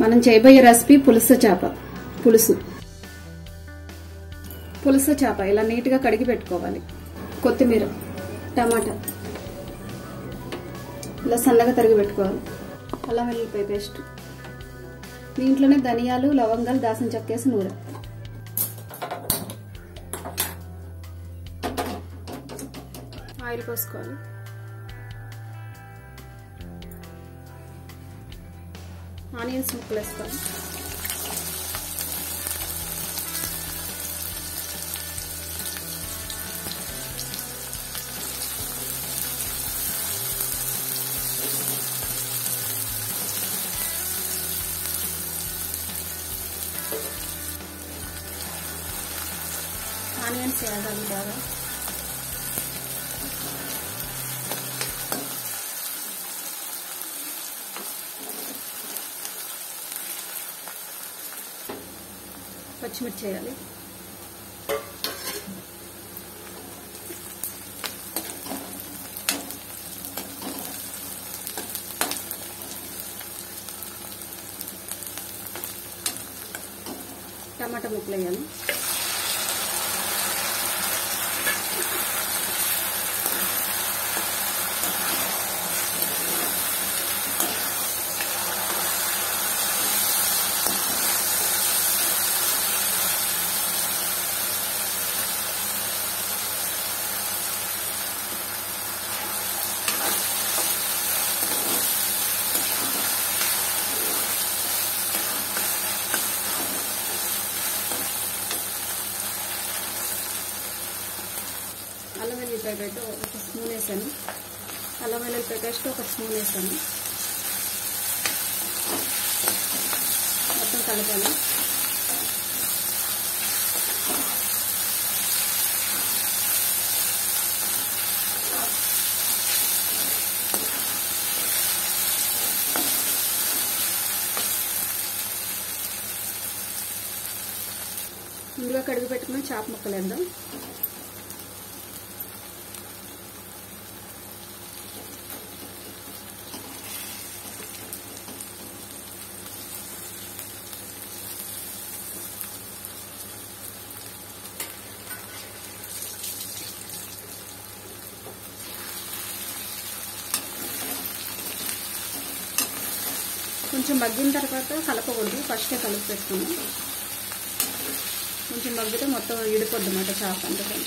మనం చేయబోయే రెసిపీ పులుసు చేప పులుసు పులుసు చేప ఇలా నీట్గా కడిగి పెట్టుకోవాలి కొత్తిమీర టమాటా ఇలా సన్నగా తరిగి పెట్టుకోవాలి అల్లం వెల్లుల్లిపాయ పేస్ట్ దీంట్లోనే ధనియాలు లవంగాలు దాసం చెక్కేసి నూనె ఆయిల్ పోసుకోవాలి ఆనియన్స్ ముక్కలు వేసుకోవాలి ఆనియన్స్ వేయాలి బాగా పచ్చిమిర్చి వేయాలి టమాటా ముక్కలు వేయాలి అల్లం వెల్లుల్లిపాయ పేస్ట్ ఒక స్పూన్ వేసాను అల్లం వెల్లుల్లిపాయ పేస్ట్ ఒక స్పూన్ వేసాను మొత్తం కలపాలి ముందుగా కడిగి పెట్టుకున్న చాప ముక్కలు వేద్దాం కొంచెం మగ్గిన తర్వాత కలపకూడదు ఫస్టే కలిపి పెట్టుకుందాం కొంచెం మగ్గితే మొత్తం ఇడిపోద్ది అన్నమాట చేప అందుకని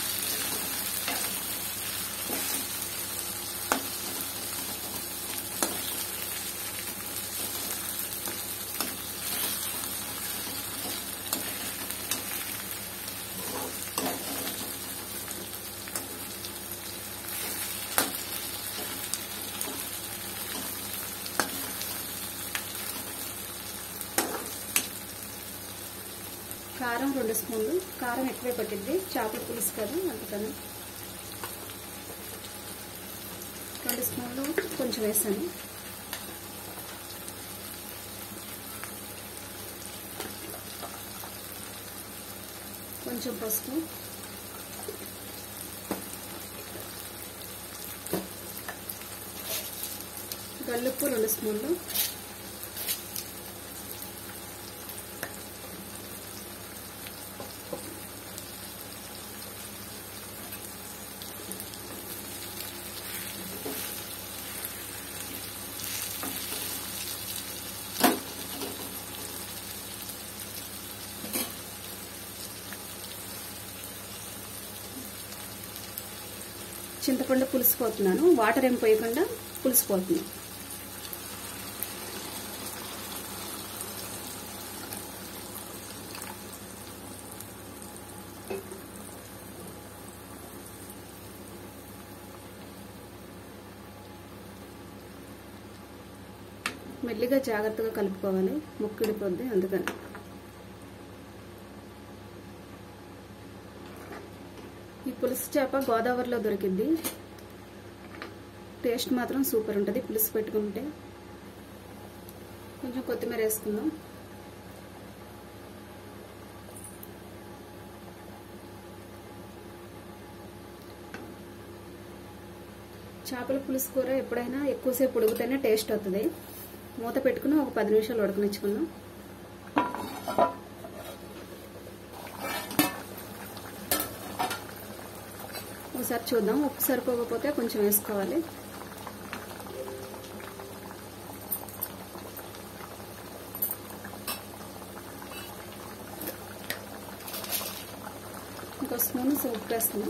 కారం రెండు స్పూన్లు కారం ఎక్కువే పట్టింది చేపల పులుసు కదా అందుకని రెండు స్పూన్లు కొంచెం వేసాను కొంచెం పసుపు గల్లుప్పు రెండు స్పూన్లు చింతపండు పులిసిపోతున్నాను వాటర్ ఏం పోయకుండా పులిసిపోతుంది మెల్లిగా జాగ్రత్తగా కలుపుకోవాలి ముక్కిడిపోద్ది అందుకని ఈ పులుసు చేప గోదావరిలో దొరికింది టేస్ట్ మాత్రం సూపర్ ఉంటుంది పులుసు పెట్టుకుంటే కొంచెం కొత్తిమీర వేసుకుందాం చేపల పులుసు కూర ఎప్పుడైనా ఎక్కువసేపు ఉడికితేనే టేస్ట్ అవుతుంది మూత పెట్టుకుని ఒక పది నిమిషాలు ఉడకనిచ్చుకుందాం ఒకసారి చూద్దాం ఉప్పు సరిపోకపోతే కొంచెం వేసుకోవాలి ఇంకో స్పూన్ ఉప్పు వేస్తున్నాం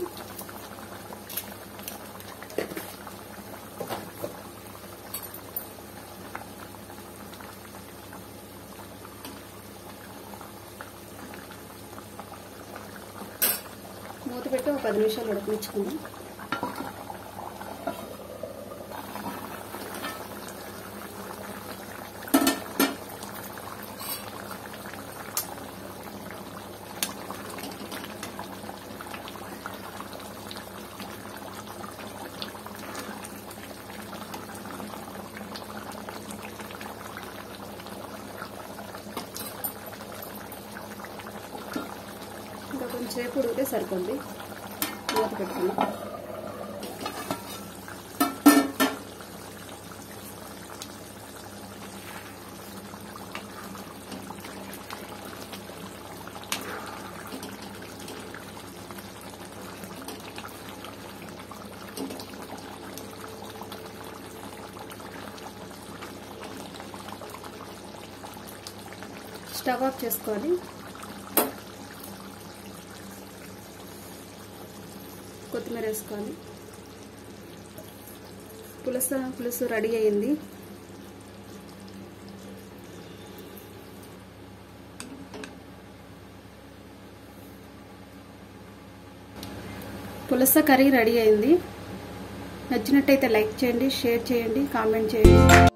మూత పెట్టి ఒక పది నిమిషాలు ఉడకనిచ్చుకుందాం ఇంకా కొంచెం సేపు ఉడికితే సరిపోద్ది మూత పెట్టుకుని స్టవ్ ఆఫ్ చేసుకోవాలి కొత్తిమీర వేసుకోవాలి పులుసు పులుసు రెడీ అయింది పులస కర్రీ రెడీ అయింది నచ్చినట్టయితే లైక్ చేయండి షేర్ చేయండి కామెంట్ చేయండి